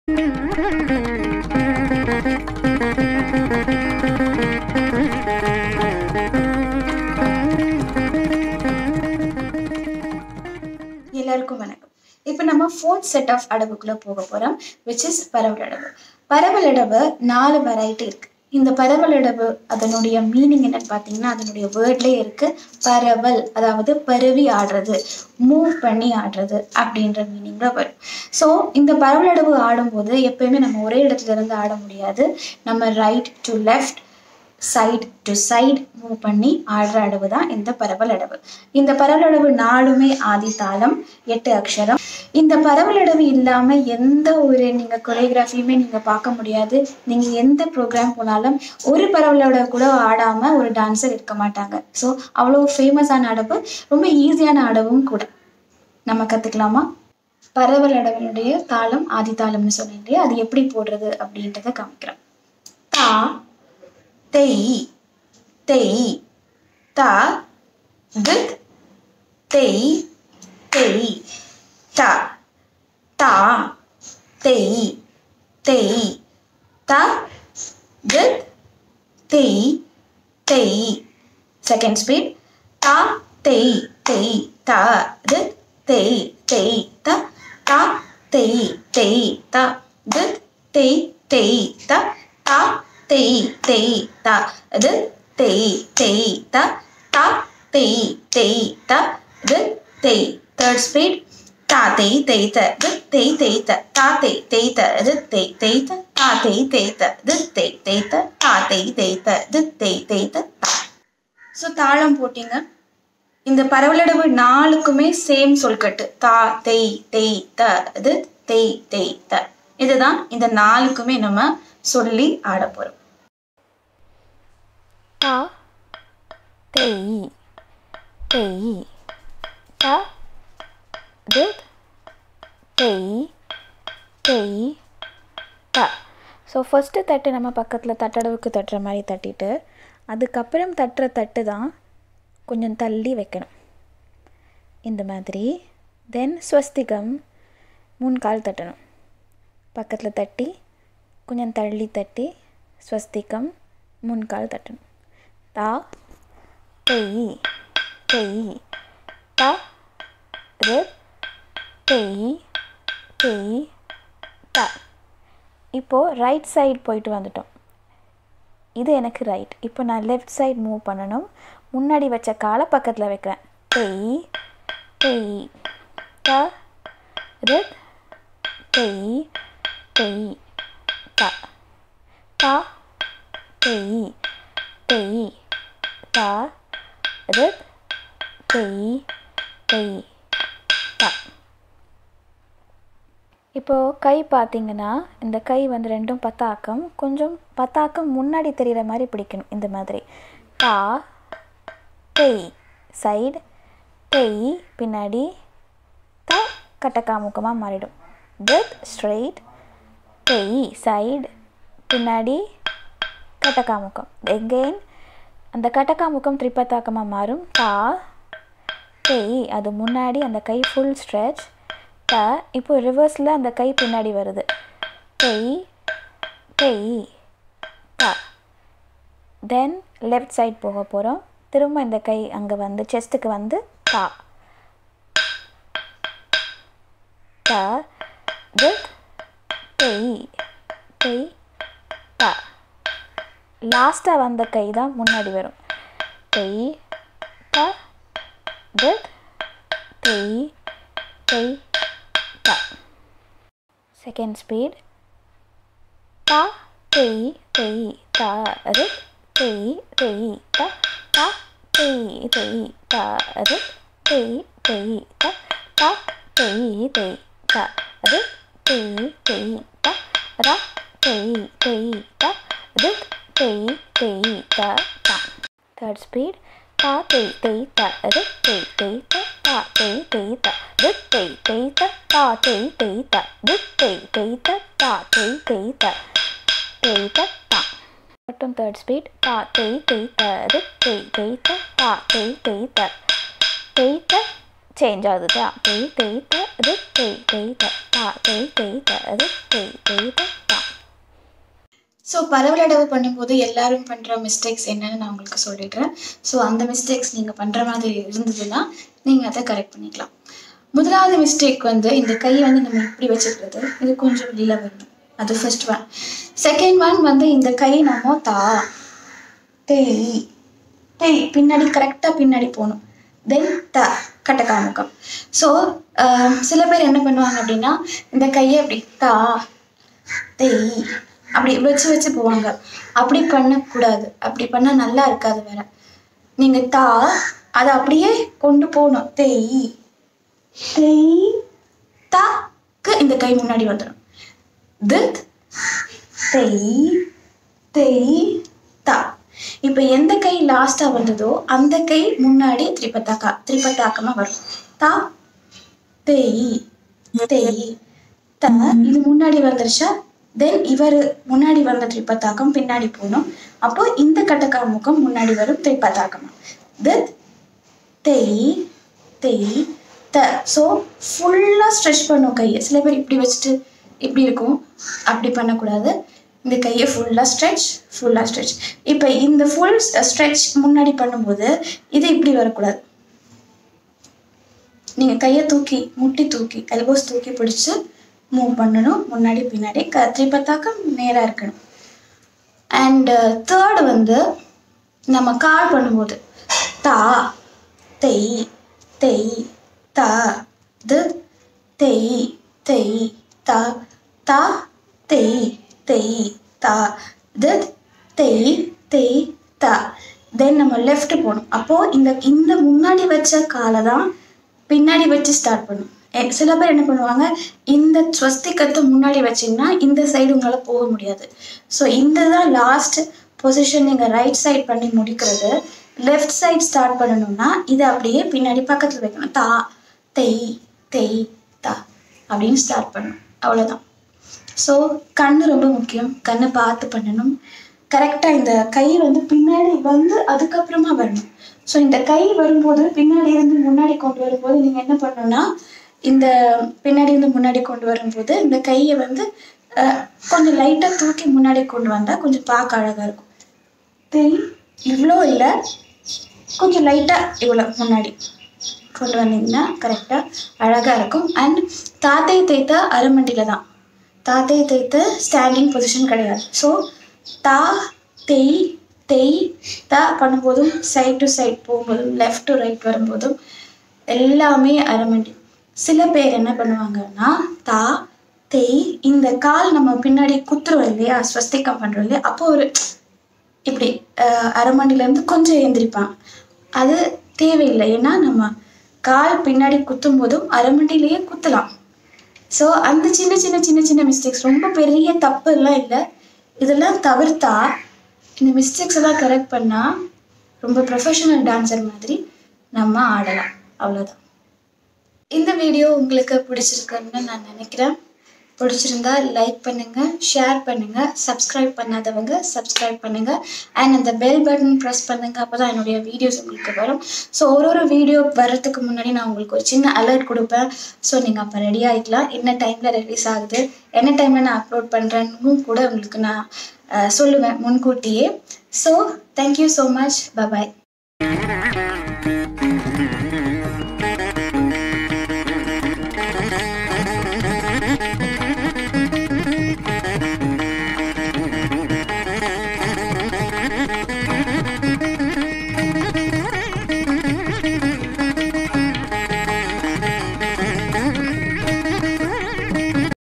எல்லாருக்கும் வணக்கம் இப்போ நம்ம ஃபோர்த் செட் ஆஃப் அடவுக்குள்ளே போக போகிறோம் விச் இஸ் பரவலடவு பரவலடவு நாலு வெரைட்டி இருக்கு இந்த பரவலடவு அதனுடைய மீனிங் என்னன்னு பார்த்தீங்கன்னா அதனுடைய வேர்ட்லேயே இருக்கு பரவல் அதாவது பரவி ஆடுறது மூவ் பண்ணி ஆடுறது அப்படின்ற மீனிங்கில் வரும் ஸோ இந்த பரவலடவு ஆடும்போது எப்பயுமே நம்ம ஒரே இடத்துல இருந்து ஆட முடியாது நம்ம right to left side to side move பண்ணி ஆடுற அடவு தான் இந்த பரவல் அடவு இந்த பரவல் அடவு நாலுமே ஆதி தாளம் எட்டு அக்ஷரம் இந்த பரவல் அடவு இல்லாமல் எந்த ஒரு நீங்கள் கொரியோகிராஃபியுமே நீங்கள் பார்க்க முடியாது நீங்கள் எந்த ப்ரோக்ராம் போனாலும் ஒரு பரவல் அடவு கூட ஆடாமல் ஒரு டான்ஸர் இருக்க மாட்டாங்க ஸோ அவ்வளோ ஃபேமஸான அடவு ரொம்ப ஈஸியான அடவும் கூட நம்ம கற்றுக்கலாமா பரவல் அடவினுடைய தாளம் ஆதி தாளம்னு சொன்னேன் இல்லையா அது எப்படி போடுறது அப்படின்றத காமிக்கிறேன் தா தெய் தெய் த தித் தெய் தெய் த தா தெய் தெய் த தித் தெய் தெய் செகண்ட் ஸ்பீட் தா தெய் தெய் த தித் தெய் தெய் த தா தெய் தெய் த தித் தெய் தெய் த தா தெய் தெய் த இது தெய் தெய் த த தெய் தெய் த இது தெய் தேர்ட் ஸ்பீட் தா தெய் தெய் த இது தெய் தெய் த தா தெய் தெய் த இது தெய் தெய் த தா தெய் தெய் த இது தெய் தெய் த தா தெய் தெய் த இது தெய் தெய் த தா ஸோ தாளம் போட்டிங்க இந்த பரவலடவு நாலுக்குமே சேம் சொல்கட்டு தா தெய் தெய் த இது தெய் தெய் த இதுதான் இந்த நாலுக்குமே நம்ம சொல்லி ஆட போகிறோம் த தெய் தெய் த தித் தெய் தெய் த ஸோ ஃபஸ்ட்டு தட்டு நம்ம பக்கத்தில் தட்டடவுக்கு தட்டுற மாதிரி தட்டிட்டு அதுக்கப்புறம் தட்டுற தட்டு தான் கொஞ்சம் தள்ளி வைக்கணும் இந்த மாதிரி தென் ஸ்வஸ்திகம் முன்கால் தட்டணும் பக்கத்தில் தட்டி கொஞ்சம் தள்ளி தட்டி ஸ்வஸ்திகம் முன்கால் தட்டணும் தா தெய் தெய் த ரித் தெய் தெய் த இப்போது ரைட் சைடு போயிட்டு வந்துட்டோம் இது எனக்கு ரைட் இப்போ நான் லெஃப்ட் சைடு மூவ் பண்ணணும் முன்னாடி வச்ச காலை பக்கத்தில் வைக்கிறேன் தெய் தெய் த ரித் தெய் தெய் த த தெய் தெய் த ரித் தெய் தெய் த இப்போது கை பார்த்தீங்கன்னா இந்த கை வந்து ரெண்டும் பத்தாக்கம் கொஞ்சம் பத்தாக்கம் முன்னாடி தெரிகிற மாதிரி பிடிக்கணும் இந்த மாதிரி தா தெய் சைடு தெய் பின்னாடி த கட்டக்காமுக்கமாக மாறிடும் வித் ஸ்ட்ரெயிட் தெய் சைடு பின்னாடி கட்டக்காமுக்கம் எகெயின் அந்த கட்டக்காமுக்கம் திரிப்பத்தாக்கமாக மாறும் தா தெய் அது முன்னாடி அந்த கை ஃபுல் ஸ்ட்ரெச் த இப்போ ரிவர்ஸில் அந்த கை பின்னாடி வருது தெய் தெய் த தென் லெஃப்ட் சைட் போக போகிறோம் திரும்ப இந்த கை அங்கே வந்து செஸ்ட்டுக்கு வந்து தா த தித் தெய் தெய் த லாஸ்ட்டாக வந்த கை தான் முன்னாடி வரும் தெய் த தித் தெய் தெய் த செகண்ட் ஸ்பீட் த தெய் தெய் த ரித் தெய் தெய் த த தெய் தெய் த ரித் தெய் தெய் த த தெய் தெய் த ரித் தெய் தெய் த ர தெய் தெய் த ரித் தெய் தெய் த த தேர்ட் ஸ்பீட் தா தெய் தெய் த ரித் தெய் தெய் த தா தெய் தெய் த ரித் தெய் தெய் த தா தெய் தெய் த ரித் தெய் தெய் த தா தெய் தெய் த தெய் த தா மட்டும் தேர்ட் ஸ்பீட் தா தெய் தெய் த ரித் தெய் தெய் த தா தெய் தெய் த தெய் த சேஞ்ச் ஆகுது தா தெய் தெய் த இது தெய் தெய் த தா தெய் தெய் த இது தெய் தெய் த தா ஸோ பரவலடவு பண்ணும்போது எல்லாரும் பண்ணுற மிஸ்டேக்ஸ் என்னன்னு நான் உங்களுக்கு சொல்லிடுறேன் ஸோ அந்த மிஸ்டேக்ஸ் நீங்கள் பண்ணுற மாதிரி இருந்ததுன்னா நீங்கள் அதை கரெக்ட் பண்ணிக்கலாம் முதலாவது மிஸ்டேக் வந்து இந்த கை வந்து நம்ம இப்படி வச்சுக்கிறது இது கொஞ்சம் வெளியில் வரணும் அது ஃபர்ஸ்ட் ஒன் செகண்ட் ஒன் வந்து இந்த கை நம்ம தா தேய் தேய் பின்னாடி கரெக்டாக பின்னாடி போகணும் தென் த கட்டக்காமுக்கம் ஸோ சில பேர் என்ன பண்ணுவாங்க அப்படின்னா இந்த கையை அப்படி தா தேய் அப்படி வச்சு வச்சு போவாங்க அப்படி பண்ணக்கூடாது அப்படி பண்ணால் நல்லா இருக்காது வேற நீங்கள் தா அதை அப்படியே கொண்டு போகணும் தேய் தேய் தாக்கு இந்த கை முன்னாடி வந்துடும் தித் தேய் தேய் தா இப்போ எந்த கை லாஸ்ட்டாக வந்ததோ அந்த கை முன்னாடி திரிபத்தாக்கா திரிபத்தாக்கமாக வரும் தா தேய் தேய் த இது முன்னாடி வந்துருச்சா தென் இவர் முன்னாடி வந்த திரிபத்தாக்கம் பின்னாடி போகணும் அப்போ இந்த கட்டக்காமுக்கம் முன்னாடி வரும் திரிபத்தாக்கமா தித் தேய் தேய் த ஸோ ஃபுல்லாக ஸ்ட்ரெச் பண்ணும் கையை சில பேர் இப்படி வச்சுட்டு இப்படி இருக்கும் அப்படி பண்ணக்கூடாது இந்த கையை ஃபுல்லாக ஸ்ட்ரெச் ஃபுல்லாக ஸ்ட்ரெச் இப்போ இந்த ஃபுல் ஸ்ட்ரெச் முன்னாடி பண்ணும்போது இது இப்படி வரக்கூடாது நீங்கள் கையை தூக்கி முட்டி தூக்கி எல்போஸ் தூக்கி பிடிச்சி மூவ் பண்ணணும் முன்னாடி பின்னாடி க திரிபத்தாக்கம் நேராக இருக்கணும் அண்டு தேர்டு வந்து நம்ம கால் பண்ணும்போது தா தெய் தெய் த து தெய் தெய் த தா தெய் தெய் த து தெய் தெய் த தென் நம்ம லெஃப்ட் போகணும் அப்போது இந்த இந்த முன்னாடி வச்ச காலை தான் பின்னாடி வச்சு ஸ்டார்ட் பண்ணும் எ- சில பேர் என்ன பண்ணுவாங்க இந்த ஸ்வஸ்திகத்தை முன்னாடி வச்சிங்கன்னா இந்த சைடு உங்களால் போக முடியாது ஸோ இந்த தான் லாஸ்ட் பொசிஷன் நீங்கள் ரைட் சைடு பண்ணி முடிக்கிறது லெஃப்ட் சைடு ஸ்டார்ட் பண்ணணும்னா இதை அப்படியே பின்னாடி பக்கத்தில் வைக்கணும் தா தெய் தெய் தா அப்படின்னு ஸ்டார்ட் பண்ணணும் அவ்வளோதான் ஸோ கண்ணு ரொம்ப முக்கியம் கண்ணை பார்த்து பண்ணணும் கரெக்டாக இந்த கை வந்து பின்னாடி வந்து அதுக்கப்புறமா வரணும் ஸோ இந்த கை வரும்போது பின்னாடி இருந்து முன்னாடி கொண்டு வரும்போது நீங்கள் என்ன பண்ணணும்னா இந்த பின்னாடி இருந்து முன்னாடி கொண்டு வரும்போது இந்த கையை வந்து அஹ், கொஞ்சம் லைட்டாக தூக்கி முன்னாடி கொண்டு வந்தால் கொஞ்சம் பார்க்க அழகாக இருக்கும் தெரி இவ்வளோ இல்லை கொஞ்சம் லைட்டாக இவ்வளோ முன்னாடி கொண்டு வந்தீங்கன்னா கரெக்டாக அழகாக இருக்கும் அண்ட் தாத்தை தேய்த்த அரைமண்டியில் தான் தாத்தை தேய்த்த ஸ்டாண்டிங் பொசிஷன் கிடையாது ஸோ தா தேய் தேய் தா பண்ணும்போதும் சைட் டு சைட் போகும்போதும் லெஃப்ட் டு ரைட் வரும்போதும் எல்லாமே அரைமண்டி சில பேர் என்ன பண்ணுவாங்கன்னா தா தேய் இந்த கால் நம்ம பின்னாடி குத்துறோம் இல்லையா ஸ்வஸ்திகம் பண்ணுறோம் இல்லையா அப்போ ஒரு இப்படி அஹ், அரைமண்டிலேருந்து கொஞ்சம் எந்திரிப்பான் அது தேவையில்லை ஏன்னா நம்ம கால் பின்னாடி குத்தும் போதும் அரைமண்டிலேயே குத்தலாம் ஸோ அந்த சின்ன சின்ன சின்ன சின்ன மிஸ்டேக்ஸ் ரொம்ப பெரிய தப்பு எல்லாம் இல்லை இதெல்லாம் தவிர்த்தா இந்த மிஸ்டேக்ஸ் எல்லாம் கரெக்ட் பண்ணால் ரொம்ப ப்ரொஃபஷனல் டான்சர் மாதிரி நம்ம ஆடலாம் அவ்வளோதான் இந்த வீடியோ உங்களுக்கு பிடிச்சிருக்குன்னு நான் நினைக்கிறேன் பிடிச்சிருந்தா லைக் பண்ணுங்க ஷேர் பண்ணுங்க சப்ஸ்கிரைப் பண்ணாதவங்க சப்ஸ்கிரைப் பண்ணுங்க அண்ட் அந்த பெல் பட்டன் ப்ரெஸ் பண்ணுங்க அப்பதான் என்னுடைய வீடியோஸ் உங்களுக்கு வரும் ஸோ ஒரு ஒரு வீடியோ வர்றதுக்கு முன்னாடி நான் உங்களுக்கு ஒரு சின்ன அலர்ட் கொடுப்பேன் ஸோ நீங்கள் அப்போ ரெடி ஆகிக்கலாம் என்ன டைமில் ரிலீஸ் ஆகுது என்ன டைமில் நான் அப்லோட் பண்ணுறேன்னு கூட உங்களுக்கு நான் அஹ், சொல்லுவேன் முன்கூட்டியே so thank you so much bye bye